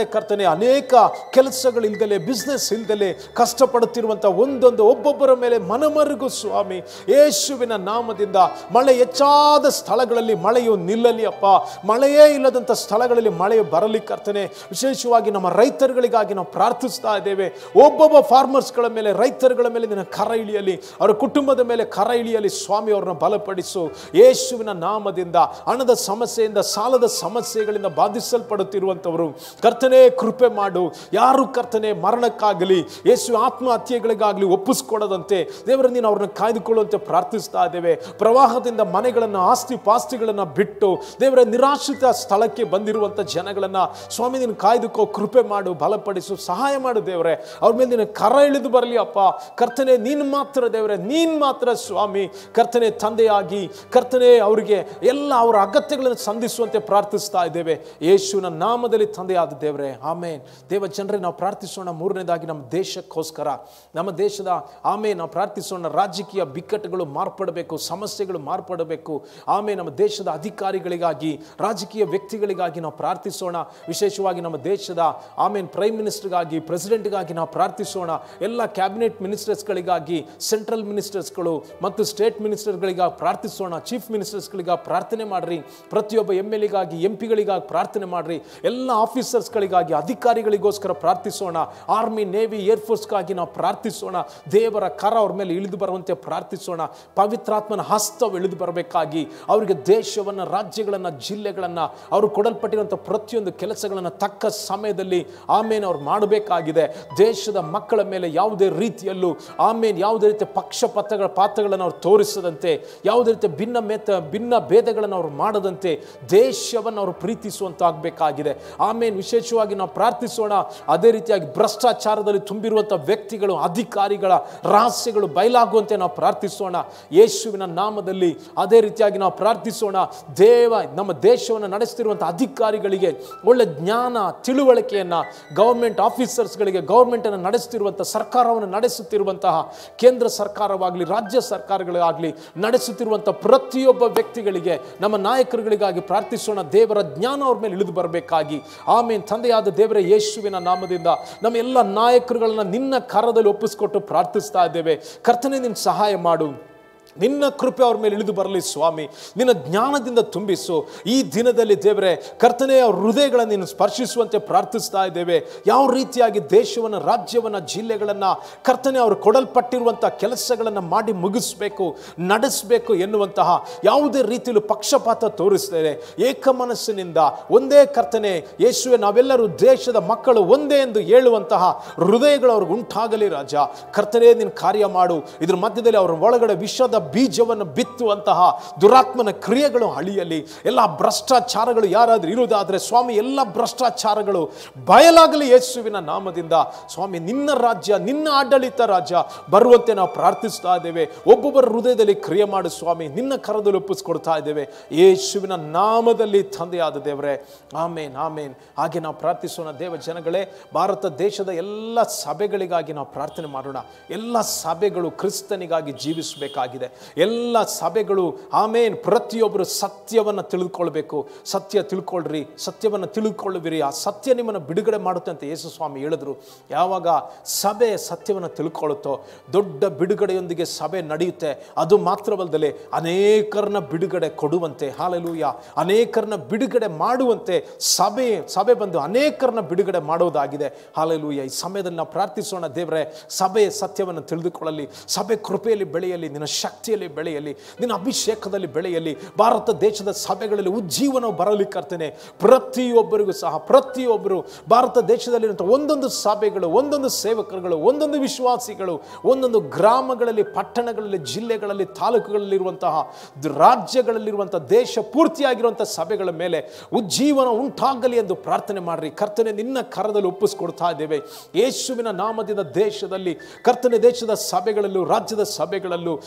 ಕರ್ತನೆ ಅನೇಕ ಕೆಲಸಗಳಿಲ್ದಲೆ ಬಿಸ್ನೆಸ್ ಇಲ್ದಲೆ ಕಷ್ಟಪಡುತ್ತಿರುವಂಥ ಒಂದೊಂದು ಒಬ್ಬೊಬ್ಬರ ಮೇಲೆ ಮನಮರುಗು ಸ್ವಾಮಿ ಯೇಸುವಿನ ನಾಮದಿಂದ ಮಳೆ ಹೆಚ್ಚಾದ ಸ್ಥಳಗಳಲ್ಲಿ ಮಳೆಯು ನಿಲ್ಲಲಿ ಅಪ್ಪ ಮಳೆಯೇ ಇಲ್ಲದಂಥ ಸ್ಥಳಗಳಲ್ಲಿ ಮಳೆ ಬರಲಿ ಕರ್ತನೆ ವಿಶೇಷವಾಗಿ ನಮ್ಮ ರೈತರುಗಳಿಗಾಗಿ ನಾವು ಪ್ರಾರ್ಥಿಸ್ತಾ ಇದ್ದೇವೆ ಒಬ್ಬೊಬ್ಬ ಫಾರ್ಮರ್ಸ್ಗಳ ಮೇಲೆ ರೈತರುಗಳ ಮೇಲೆ ನಿನ್ನ ಕರ ಇಳಿಯಲಿ ಅವರ ಕುಟುಂಬದ ಮೇಲೆ ಕರ ಇಳಿಯಲಿ ಸ್ವಾಮಿ ಅವ್ರನ್ನ ಬಲಪಡಿಸು ಯೇಸುವಿನ ನಾಮದಿಂದ ಹಣದ ಸಮಸ್ಯೆಯಿಂದ ಸಾಲದ ಸಮಸ್ಯೆಗಳಿಂದ ಬಾಧಿಸಲ್ಪಡುತ್ತಿರುವಂಥವರು ಕರ್ತನೆ ಕೃಪೆ ಮಾಡು ಯಾರು ಕರ್ತನೆ ಮರಣಕ್ಕಾಗಲಿ ಯೇಸು ಆತ್ಮಹತ್ಯೆಗಳಿಗಾಗಲಿ ಒಪ್ಪಿಸ್ಕೊಡದಂತೆ ದೇವರ ನೀನು ಅವ್ರನ್ನ ಕಾಯ್ದುಕೊಳ್ಳುವಂತೆ ಪ್ರಾರ್ಥಿಸ್ತಾ ಇದ್ದೇವೆ ಪ್ರವಾಹದಿಂದ ಮನೆಗಳನ್ನು ಆಸ್ತಿ ಪಾಸ್ತಿಗಳನ್ನು ಬಿಟ್ಟು ದೇವರ ನಿರಾಶ್ರಿತ ಸ್ಥಳಕ್ಕೆ ಬಂದಿರುವಂಥ ಜನಗಳನ್ನು ಸ್ವಾಮಿ ನೀನು ಕಾಯ್ದುಕೋ ಕೃಪೆ ಮಾಡು ಬಲಪಡಿಸು ಸಹಾಯ ಮಾಡು ದೇವರೇ ಅವ್ರ ಮೇಲೆ ನಿನ್ನ ಕರ ಇಳಿದು ಬರಲಿ ಅಪ್ಪ ಕರ್ತನೆ ನೀನು ಮಾತ್ರ ದೇವರೇ ನೀನು ಮಾತ್ರ ಸ್ವಾಮಿ ಕರ್ತನೆ ತಂದೆಯಾಗಿ ಕರ್ತನೆ ಅವರಿಗೆ ಎಲ್ಲ ಅವರ ಅಗತ್ಯಗಳನ್ನು ಸಂಧಿಸುವಂತೆ ಪ್ರಾರ್ಥಿಸ್ತಾ ಇದ್ದೇವೆ ಯೇಸುವಿನ ನಾಮದಲ್ಲಿ ತಂದೆಯಾದ ದೇವರೇ ಆಮೇನ್ ದೇವ ಜನರೇ ನಾವು ಪ್ರಾರ್ಥಿಸೋಣ ಮೂರನೇದಾಗಿ ನಮ್ಮ ದೇಶಕ್ಕೋಸ್ಕರ ನಮ್ಮ ದೇಶದ ಆಮೇಲೆ ನಾವು ಪ್ರಾರ್ಥಿಸೋಣ ರಾಜಕೀಯ ಬಿಕ್ಕಟ್ಟುಗಳು ಮಾರ್ಪಡಬೇಕು ಸಮಸ್ಯೆಗಳು ಮಾರ್ಪಡಬೇಕು ಆಮೇಲೆ ನಮ್ಮ ದೇಶದ ಅಧಿಕಾರಿಗಳಿಗಾಗಿ ರಾಜಕೀಯ ವ್ಯಕ್ತಿಗಳಿಗಾಗಿ ನಾವು ಪ್ರಾರ್ಥಿಸೋಣ ವಿಶೇಷವಾಗಿ ನಮ್ಮ ದೇಶದ ಆಮೇಲೆ ಪ್ರೈಮ್ ಮಿನಿಸ್ಟರ್ಗಾಗಿ ಪ್ರೆಸಿಡೆಂಟ್ಗಾಗಿ ನಾವು ಪ್ರಾರ್ಥಿಸೋಣ ಎಲ್ಲ ಕ್ಯಾಬಿನೆಟ್ ಮಿನಿಸ್ಟರ್ಸ್ಗಳಿಗಾಗಿ ಸೆಂಟ್ರಲ್ ಮಿನಿಸ್ಟರ್ಸ್ಗಳು ಮತ್ತು ಸ್ಟೇಟ್ ಮಿನಿಸ್ಟರ್ಗಳಿಗಾಗಿ ಪ್ರಾರ್ಥಿಸೋಣ ಚೀಫ್ ಮಿನಿಸ್ಟರ್ಸ್ಗಳಿಗಾಗಿ ಪ್ರಾರ್ಥನೆ ಮಾಡ್ರಿ ಪ್ರತಿಯೊಬ್ಬ ಎಮ್ ಎಲ್ ಎಗಾಗಿ ಎಂ ಪಿಗಳಿಗಾಗಿ ಪ್ರಾರ್ಥನೆ ಮಾಡ್ರಿ ಎಲ್ಲ ಆಫೀಸರ್ಸ್ಗಳಿಗಾಗಿ ಅಧಿಕಾರಿಗಳಿಗೋಸ್ಕರ ಪ್ರಾರ್ಥಿಸೋಣ ಆರ್ಮಿ ನೇವಿ ಏರ್ಫೋರ್ಸ್ಗಾಗಿ ನಾವು ಪ್ರಾರ್ಥಿಸೋಣ ದೇವರ ಕರ ಅವ್ರ ಮೇಲೆ ಇಳಿದು ಬರುವಂತೆ ಪ್ರಾರ್ಥಿಸೋಣ ಪವಿತ್ರಾತ್ಮನ ಹಸ್ತವು ಇಳಿದು ಬರಬೇಕಾಗಿ ಅವರಿಗೆ ದೇಶವನ್ನು ರಾಜ್ಯಗಳನ್ನು ಜಿಲ್ಲೆಗಳನ್ನು ಅವರು ಕೊಡಲ್ಪಟ್ಟಿರುವಂಥ ಪ್ರತಿಯೊಂದು ಕೆಲಸಗಳನ್ನು ತಕ್ಕ ಸಮಯದಲ್ಲಿ ಆಮೇಲೆ ಅವ್ರು ಮಾಡಬೇಕಾಗಿದೆ ದೇಶದ ಮಕ್ಕಳ ಮೇಲೆ ಯಾವುದೇ ರೀತಿಯಲ್ಲೂ ಆಮೇಲೆ ಯಾವುದೇ ರೀತಿಯ ಪಕ್ಷಪಾತಗಳ ಪಾತ್ರಗಳನ್ನು ಅವ್ರು ತೋರಿಸದಂತೆ ಯಾವುದೇ ರೀತಿಯ ಭಿನ್ನ ಮೇತ ಭಿನ್ನ ಭೇದಗಳನ್ನು ಅವರು ಮಾಡದಂತೆ ದೇಶವನ್ನು ಅವರು ಪ್ರೀತಿಸುವಂತಾಗಬೇಕಾಗಿದೆ ಆಮೇಲೆ ವಿಶೇಷವಾಗಿ ನಾವು ಪ್ರಾರ್ಥಿಸೋಣ ಅದೇ ರೀತಿಯಾಗಿ ಭ್ರಷ್ಟಾಚಾರದಲ್ಲಿ ತುಂಬಿರುವಂಥ ವ್ಯಕ್ತಿಗಳು ಅಧಿಕಾರಿಗಳ ರಹಸ್ಯಗಳು ಬಯಲಾಗುವಂತೆ ನಾವು ಪ್ರಾರ್ಥಿಸೋಣ ಯೇಸುವಿನ ನಾಮದಲ್ಲಿ ಅದೇ ರೀತಿಯಾಗಿ ನಾವು ಪ್ರಾರ್ಥಿಸೋಣ ದೇವ ನಮ್ಮ ದೇಶವನ್ನು ನಡೆಸ್ತಿರುವಂಥ ಅಧಿಕಾರಿಗಳಿಗೆ ಒಳ್ಳೆ ಜ್ಞಾನ ತಿಳುವಳಿಕೆಯನ್ನು ಗೌರ್ಮೆಂಟ್ ಆಫೀಸರ್ಸ್ಗಳಿಗೆ ಗೌರ್ಮೆಂಟನ್ನು ನಡೆಸ್ತಿರುವಂಥ ಸರ್ಕಾರವನ್ನು ನಡೆಸುತ್ತಿರುವಂತಹ ಕೇಂದ್ರ ಸರ್ಕಾರವಾಗಲಿ ರಾಜ್ಯ ಸರ್ಕಾರಗಳಾಗಲಿ ನಡೆಸುತ್ತಿರುವಂಥ ಪ್ರತಿಯೊಬ್ಬ ವ್ಯಕ್ತಿಗಳಿಗೆ ನಮ್ಮ ನಾಯಕರುಗಳಿಗಾಗಿ ಪ್ರಾರ್ಥಿಸೋಣ ದೇವರ ಜ್ಞಾನ ಅವ್ರ ಮೇಲೆ ಇಳಿದು ಬರಬೇಕಾಗಿ ಆಮೇಲೆ ತಂದೆಯಾದ ದೇವರ ಯೇಸುವಿನ ನಾಮದಿಂದ ನಮ್ಮ ಎಲ್ಲ ನಾಯಕರುಗಳನ್ನ ನಿನ್ನ ಕರದಲ್ಲಿ ಒಪ್ಪಿಸ್ಕೊಟ್ಟು ಪ್ರಾರ್ಥಿಸ್ತಾ ಇದ್ದೇವೆ ಕರ್ತನೆ ನಿನ್ನ ಸಹಾಯ ಮಾಡು ನಿನ್ನ ಕೃಪೆ ಅವ್ರ ಮೇಲೆ ಇಳಿದು ಬರಲಿ ಸ್ವಾಮಿ ನಿನ್ನ ಜ್ಞಾನದಿಂದ ತುಂಬಿಸು ಈ ದಿನದಲ್ಲಿ ದೇವರೇ ಕರ್ತನೆ ಅವ್ರ ಹೃದಯಗಳನ್ನು ನೀನು ಸ್ಪರ್ಶಿಸುವಂತೆ ಪ್ರಾರ್ಥಿಸ್ತಾ ಇದ್ದೇವೆ ಯಾವ ರೀತಿಯಾಗಿ ದೇಶವನ್ನು ರಾಜ್ಯವನ್ನು ಜಿಲ್ಲೆಗಳನ್ನು ಕರ್ತನೆ ಅವರು ಕೊಡಲ್ಪಟ್ಟಿರುವಂಥ ಕೆಲಸಗಳನ್ನು ಮಾಡಿ ಮುಗಿಸ್ಬೇಕು ನಡೆಸಬೇಕು ಎನ್ನುವಂತಹ ಯಾವುದೇ ರೀತಿಯಲ್ಲೂ ಪಕ್ಷಪಾತ ತೋರಿಸ್ತೇವೆ ಏಕ ಮನಸ್ಸಿನಿಂದ ಒಂದೇ ಕರ್ತನೆ ಯೇಸುವೆ ನಾವೆಲ್ಲರೂ ದೇಶದ ಮಕ್ಕಳು ಒಂದೇ ಎಂದು ಹೇಳುವಂತಹ ಹೃದಯಗಳು ಅವ್ರಿಗೆ ಉಂಟಾಗಲಿ ರಾಜ ಕರ್ತನೆ ನಿನ್ನ ಕಾರ್ಯ ಮಾಡು ಇದ್ರ ಮಧ್ಯದಲ್ಲಿ ಅವರ ಒಳಗಡೆ ವಿಷದ ಬೀಜವನ್ನು ಬಿತ್ತುವಂತಹ ದುರಾತ್ಮನ ಕ್ರಿಯೆಗಳು ಅಳಿಯಲಿ ಎಲ್ಲ ಭ್ರಷ್ಟಾಚಾರಗಳು ಯಾರಾದರೂ ಇರುವುದಾದರೆ ಸ್ವಾಮಿ ಎಲ್ಲ ಭ್ರಷ್ಟಾಚಾರಗಳು ಬಯಲಾಗಲಿ ಯೇಸುವಿನ ನಾಮದಿಂದ ಸ್ವಾಮಿ ನಿನ್ನ ರಾಜ್ಯ ನಿನ್ನ ಆಡಳಿತ ರಾಜ್ಯ ಬರುವಂತೆ ನಾವು ಪ್ರಾರ್ಥಿಸ್ತಾ ಇದ್ದೇವೆ ಒಬ್ಬೊಬ್ಬರ ಹೃದಯದಲ್ಲಿ ಕ್ರಿಯೆ ಮಾಡು ಸ್ವಾಮಿ ನಿನ್ನ ಕರದಲ್ಲಿ ಒಪ್ಪಿಸ್ಕೊಡ್ತಾ ಇದ್ದೇವೆ ಯೇಸುವಿನ ನಾಮದಲ್ಲಿ ತಂದೆಯಾದ ದೇವರೇ ಆಮೇನ್ ಆಮೇನ್ ಹಾಗೆ ನಾವು ಪ್ರಾರ್ಥಿಸೋಣ ದೇವ ಜನಗಳೇ ಭಾರತ ದೇಶದ ಎಲ್ಲ ಸಭೆಗಳಿಗಾಗಿ ನಾವು ಪ್ರಾರ್ಥನೆ ಮಾಡೋಣ ಎಲ್ಲ ಸಭೆಗಳು ಕ್ರಿಸ್ತನಿಗಾಗಿ ಜೀವಿಸಬೇಕಾಗಿದೆ ಎಲ್ಲ ಸಭೆಗಳು ಆಮೇನ್ ಪ್ರತಿಯೊಬ್ಬರು ಸತ್ಯವನ್ನು ತಿಳಿದುಕೊಳ್ಬೇಕು ಸತ್ಯ ತಿಳ್ಕೊಳ್ರಿ ಸತ್ಯವನ್ನು ತಿಳಿದುಕೊಳ್ಳುವಿರಿ ಆ ಸತ್ಯ ನಿಮ್ಮನ್ನು ಬಿಡುಗಡೆ ಮಾಡುತ್ತೆ ಅಂತ ಯೇಸು ಸ್ವಾಮಿ ಹೇಳಿದ್ರು ಯಾವಾಗ ಸಭೆ ಸತ್ಯವನ್ನು ತಿಳ್ಕೊಳ್ಳುತ್ತೋ ದೊಡ್ಡ ಬಿಡುಗಡೆಯೊಂದಿಗೆ ಸಭೆ ನಡೆಯುತ್ತೆ ಅದು ಮಾತ್ರವಲ್ಲದೆ ಅನೇಕರನ್ನ ಬಿಡುಗಡೆ ಕೊಡುವಂತೆ ಹಾಲೆಲೂಯ ಅನೇಕರನ್ನ ಬಿಡುಗಡೆ ಮಾಡುವಂತೆ ಸಭೆ ಸಭೆ ಬಂದು ಅನೇಕರನ್ನ ಬಿಡುಗಡೆ ಮಾಡೋದಾಗಿದೆ ಹಾಲೆಲೂಯ ಈ ಸಮಯದಲ್ಲಿ ನಾವು ಪ್ರಾರ್ಥಿಸೋಣ ದೇವರೇ ಸಭೆ ಸತ್ಯವನ್ನು ತಿಳಿದುಕೊಳ್ಳಲಿ ಸಭೆ ಕೃಪೆಯಲ್ಲಿ ಬೆಳೆಯಲಿ ನಿನ್ನ ಶಕ್ತಿಯಲ್ಲಿ ಬೆಳೆಯಲಿ ನಿನ್ನ ಅಭಿಷೇಕದಲ್ಲಿ ಬೆಳೆಯಲಿ ಭಾರತ ದೇಶದ ಸಭೆಗಳಲ್ಲಿ ಉಜ್ಜೀವನ ಬರಲಿ ಕರ್ತೇನೆ ಪ್ರತಿಯೊಬ್ಬರಿಗೂ ಸಹ ಪ್ರತಿಯೊಬ್ಬರು ಭಾರತ ದೇಶದಲ್ಲಿರುವಂಥ ಒಂದೊಂದು ಸಭೆಗಳು ಒಂದೊಂದು ಸೇವಕರುಗಳು ಒಂದೊಂದು ವಿಶ್ವಾಸಿಗಳು ಒಂದೊಂದು ಗ್ರಾಮಗಳಲ್ಲಿ ಪಟ್ಟಣಗಳಲ್ಲಿ ಜಿಲ್ಲೆಗಳಲ್ಲಿ ತಾಲೂಕುಗಳಲ್ಲಿರುವಂತಹ ದ್- ರಾಜ್ಯಗಳಲ್ಲಿರುವಂಥ ದೇಶ ಪೂರ್ತಿಯಾಗಿರುವಂಥ ಸಭೆಗಳ ಮೇಲೆ ಉಜ್ಜೀವನ ಉಂಟಾಗಲಿ ಎಂದು ಪ್ರಾರ್ಥನೆ ಮಾಡ್ರಿ ಕರ್ತನೆ ನಿನ್ನ ಕರದಲ್ಲಿ ಒಪ್ಪಿಸ್ಕೊಡ್ತಾ ಇದ್ದೇವೆ ಯೇಸುವಿನ ನಾಮದಿಂದ ದೇಶದಲ್ಲಿ ಕರ್ತನೆ ದೇಶದ ಸಭೆಗಳಲ್ಲೂ ರಾಜ್ಯದ ಸಭೆಗಳಲ್ಲೂ ಕರ್ತನೆ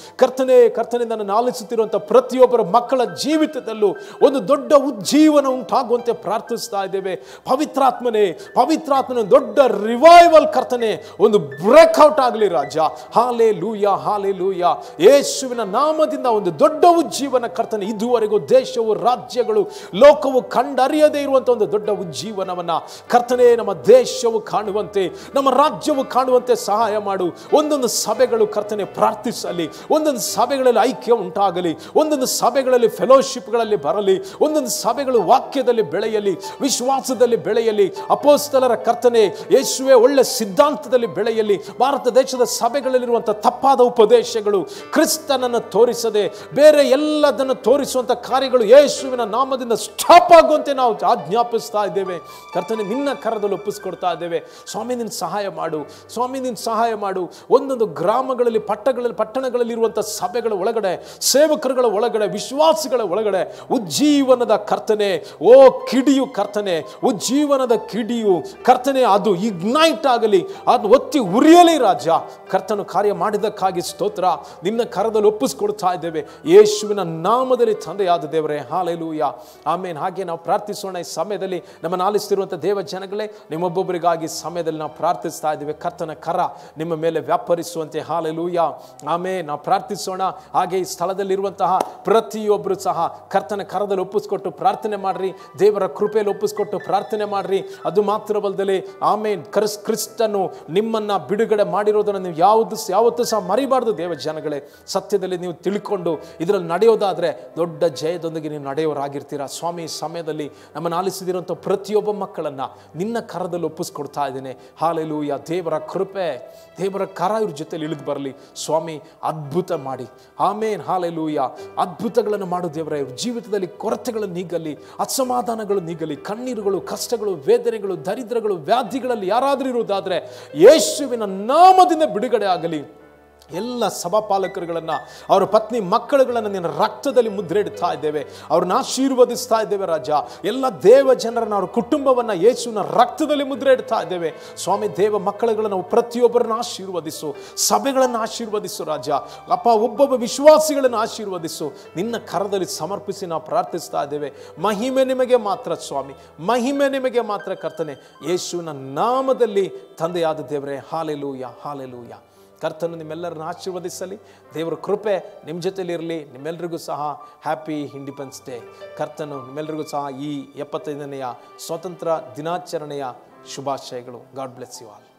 ಕರ್ತನೆ ಕರ್ತನಿಂದ ನನ್ನ ಆಲಿಸುತ್ತಿರುವಂಥ ಪ್ರತಿಯೊಬ್ಬರ ಮಕ್ಕಳ ಜೀವಿತದಲ್ಲೂ ಒಂದು ದೊಡ್ಡ ಉಜ್ಜೀವನ ಉಂಟಾಗುವಂತೆ ಪ್ರಾರ್ಥಿಸ್ತಾ ಇದ್ದೇವೆ ಪವಿತ್ರಾತ್ಮನೇ ಪವಿತ್ರಾತ್ಮನ ದೊಡ್ಡ ರಿವೈವಲ್ ಕರ್ತನೆ ಒಂದು ಬ್ರೇಕ್ಔಟ್ ಆಗಲಿ ರಾಜ ಹಾಲೆ ಲೂಯ ಹಾಲೆ ಲೂಯ ಯೇಸುವಿನ ನಾಮದಿಂದ ಒಂದು ದೊಡ್ಡ ಉಜ್ಜೀವನ ಕರ್ತನೆ ಇದುವರೆಗೂ ದೇಶವು ರಾಜ್ಯಗಳು ಲೋಕವು ಕಂಡರಿಯದೇ ಇರುವಂಥ ಒಂದು ದೊಡ್ಡ ಉಜ್ಜೀವನವನ್ನ ಕರ್ತನೆ ನಮ್ಮ ದೇಶವು ಕಾಣುವಂತೆ ನಮ್ಮ ರಾಜ್ಯವು ಕಾಣುವಂತೆ ಸಹಾಯ ಮಾಡು ಒಂದೊಂದು ಸಭೆಗಳು ಕರ್ತನೆ ಪ್ರಾರ್ಥಿಸಲಿ ಒಂದೊಂದು ಸಭೆಗಳಲ್ಲಿ ಐಕ್ಯ ಉಂಟಾಗಲಿ ಒಂದೊಂದು ಸಭೆಗಳಲ್ಲಿ ಫೆಲೋಶಿಪ್ಗಳಲ್ಲಿ ಬರಲಿ ಒಂದೊಂದು ಸಭೆಗಳು ವಾಕ್ಯದಲ್ಲಿ ಬೆಳೆಯಲಿ ವಿಶ್ವಾಸದಲ್ಲಿ ಬೆಳೆಯಲಿ ಅಪೋಸ್ತಲರ ಕರ್ತನೆ ಯೇಸುವೆ ಒಳ್ಳೆ ಸಿದ್ಧಾಂತದಲ್ಲಿ ಬೆಳೆಯಲಿ ಭಾರತ ದೇಶದ ಸಭೆಗಳಲ್ಲಿರುವಂಥ ತಪ್ಪಾದ ಉಪದೇಶಗಳು ಕ್ರಿಸ್ತನನ್ನು ತೋರಿಸದೆ ಬೇರೆ ಎಲ್ಲದನ್ನು ತೋರಿಸುವಂಥ ಕಾರ್ಯಗಳು ಯೇಸುವಿನ ನಾಮದಿಂದ ಸ್ಟಾಪ್ ಆಗುವಂತೆ ನಾವು ಆಜ್ಞಾಪಿಸ್ತಾ ಇದ್ದೇವೆ ಕರ್ತನೆ ನಿನ್ನ ಕರದಲ್ಲಿ ಒಪ್ಪಿಸ್ಕೊಡ್ತಾ ಇದ್ದೇವೆ ಸ್ವಾಮಿ ನಿನ್ನ ಸಹಾಯ ಮಾಡು ಸ್ವಾಮಿ ನಿನ್ನ ಸಹಾಯ ಮಾಡು ಒಂದೊಂದು ಗ್ರಾಮಗಳಲ್ಲಿ ಪಟ್ಟಗಳಲ್ಲಿ ಪಟ್ಟಣಗಳಲ್ಲಿರುವಂಥ ಸಭೆಗಳ ಒಳಗಡೆ ಸೇವಕರುಗಳ ಒಳಗಡೆ ವಿಶ್ವಾಸಿಗಳ ಒಳಗಡೆ ಉಜ್ಜೀವನದ ಕರ್ತನೆ ಓ ಕಿಡಿಯು ಕರ್ತನೆ ಉಜ್ಜೀವನದ ಕಿಡಿಯು ಕರ್ತನೆ ಅದು ಇಗ್ನೈಟ್ ಆಗಲಿ ಅದು ಒತ್ತಿ ಉರಿಯಲಿ ರಾಜ ಕರ್ತನು ಕಾರ್ಯ ಮಾಡಿದ್ದಕ್ಕಾಗಿ ಸ್ತೋತ್ರ ನಿನ್ನ ಕರದಲ್ಲಿ ಒಪ್ಪಿಸ್ಕೊಡ್ತಾ ಇದ್ದೇವೆ ಯೇಸುವಿನ ನಾಮದಲ್ಲಿ ತಂದೆಯಾದ ದೇವರೇ ಹಾಲೆಲೂಯ ಆಮೇಲೆ ಹಾಗೆ ನಾವು ಪ್ರಾರ್ಥಿಸೋಣ ಈ ಸಮಯದಲ್ಲಿ ನಮ್ಮನ್ನು ಆಲಿಸ್ತಿರುವಂಥ ದೇವ ಜನಗಳೇ ನಿಮ್ಮೊಬ್ಬೊಬ್ಬರಿಗಾಗಿ ಸಮಯದಲ್ಲಿ ನಾವು ಪ್ರಾರ್ಥಿಸ್ತಾ ಇದ್ದೇವೆ ಕರ್ತನ ಕರ ನಿಮ್ಮ ಮೇಲೆ ವ್ಯಾಪರಿಸುವಂತೆ ಹಾಲೆಲೂಯ ಆಮೇಲೆ ನಾವು ಪ್ರಾರ್ಥಿಸೋಣ ಹಾಗೆ ಈ ಸ್ಥಳದಲ್ಲಿರುವಂತಹ ಪ್ರತಿಯೊಬ್ಬರು ಸಹ ಕರ್ತನ ಕರದಲ್ಲಿ ಒಪ್ಪಿಸ್ಕೊಟ್ಟು ಪ್ರಾರ್ಥನೆ ಮಾಡ್ರಿ ದೇವರ ಕೃಪೆಯಲ್ಲಿ ಒಪ್ಪಿಸ್ಕೊಟ್ಟು ಪ್ರಾರ್ಥನೆ ಮಾಡ್ರಿ ಅದು ಮಾತ್ರವಲ್ಲದೆ ಆಮೇನ್ ಕ್ರಿಸ್ ಕ್ರಿಸ್ತನು ನಿಮ್ಮನ್ನ ಬಿಡುಗಡೆ ಮಾಡಿರೋದನ್ನು ನೀವು ಯಾವುದು ಯಾವತ್ತೂ ಸಹ ಮರಿಬಾರ್ದು ದೇವ ಜನಗಳೇ ಸತ್ಯದಲ್ಲಿ ನೀವು ತಿಳ್ಕೊಂಡು ಇದರಲ್ಲಿ ನಡೆಯೋದಾದ್ರೆ ದೊಡ್ಡ ಜಯದೊಂದಿಗೆ ನೀವು ನಡೆಯೋರಾಗಿರ್ತೀರಾ ಸ್ವಾಮಿ ಈ ಸಮಯದಲ್ಲಿ ನಮ್ಮನ್ನು ಆಲಿಸಿದಿರುವಂಥ ಪ್ರತಿಯೊಬ್ಬ ಮಕ್ಕಳನ್ನ ನಿನ್ನ ಕರದಲ್ಲಿ ಒಪ್ಪಿಸ್ಕೊಡ್ತಾ ಇದ್ದೇನೆ ಹಾಲೆಲೂಯ ದೇವರ ಕೃಪೆ ದೇವರ ಕರ ಇವ್ರ ಜೊತೆಲಿ ಇಳಿದು ಬರಲಿ ಸ್ವಾಮಿ ಅದ್ಭುತ ಮಾಡಿ ಆಮೇನ್ ಹಾಲೆಲೂಯ ಅದ್ಭುತಗಳನ್ನು ಮಾಡು ದೇವರ ಇವ್ರ ಜೀವಿತದಲ್ಲಿ ಕೊರತೆಗಳು ನೀಗಲಿ ಅಸಮಾಧಾನಗಳು ನೀಗಲಿ ಕಣ್ಣೀರುಗಳು ಕಷ್ಟಗಳು ವೇದನೆಗಳು ದರಿದ್ರಗಳು ವ್ಯಾಧಿಗಳಲ್ಲಿ ಯಾರಾದರೂ ಇರುವುದಾದ್ರೆ ಯೇಸುವಿನ ನಾಮದಿಂದ ಬಿಡುಗಡೆ ಆಗಲಿ ಎಲ್ಲ ಸಭಾಪಾಲಕರುಗಳನ್ನು ಅವರ ಪತ್ನಿ ಮಕ್ಕಳುಗಳನ್ನು ನಿನ್ನ ರಕ್ತದಲ್ಲಿ ಮುದ್ರೆ ಇಡ್ತಾ ಇದ್ದೇವೆ ಅವ್ರನ್ನ ಆಶೀರ್ವದಿಸ್ತಾ ಇದ್ದೇವೆ ರಾಜ ಎಲ್ಲ ದೇವ ಜನರನ್ನ ಅವ್ರ ಕುಟುಂಬವನ್ನು ಯೇಸುವಿನ ರಕ್ತದಲ್ಲಿ ಮುದ್ರೆ ಇಡ್ತಾ ಇದ್ದೇವೆ ಸ್ವಾಮಿ ದೇವ ಮಕ್ಕಳುಗಳನ್ನು ಪ್ರತಿಯೊಬ್ಬರನ್ನ ಆಶೀರ್ವದಿಸು ಸಭೆಗಳನ್ನು ಆಶೀರ್ವದಿಸು ರಾಜ ಅಪ್ಪ ಒಬ್ಬೊಬ್ಬ ವಿಶ್ವಾಸಿಗಳನ್ನು ಆಶೀರ್ವದಿಸು ನಿನ್ನ ಕರದಲ್ಲಿ ಸಮರ್ಪಿಸಿ ನಾವು ಪ್ರಾರ್ಥಿಸ್ತಾ ಇದ್ದೇವೆ ಮಹಿಮೆ ನಿಮಗೆ ಮಾತ್ರ ಸ್ವಾಮಿ ಮಹಿಮೆ ನಿಮಗೆ ಮಾತ್ರ ಕರ್ತನೆ ಯೇಸುವಿನ ನಾಮದಲ್ಲಿ ತಂದೆಯಾದ ದೇವರೇ ಹಾಲೆಲೂಯ ಹಾಲೆಲೂಯ ಕರ್ತನು ನಿಮ್ಮೆಲ್ಲರನ್ನ ಆಶೀರ್ವದಿಸಲಿ ದೇವರ ಕೃಪೆ ನಿಮ್ಮ ಜೊತೆಲಿರಲಿ ನಿಮ್ಮೆಲ್ಲರಿಗೂ ಸಹ ಹ್ಯಾಪಿ ಇಂಡಿಪೆಂಡೆನ್ಸ್ ಡೇ ಕರ್ತನು ನಿಮ್ಮೆಲ್ಲರಿಗೂ ಸಹ ಈ ಎಪ್ಪತ್ತೈದನೆಯ ಸ್ವಾತಂತ್ರ್ಯ ದಿನಾಚರಣೆಯ ಶುಭಾಶಯಗಳು ಗಾಡ್ ಬ್ಲೆಸ್ ಯು ಆಲ್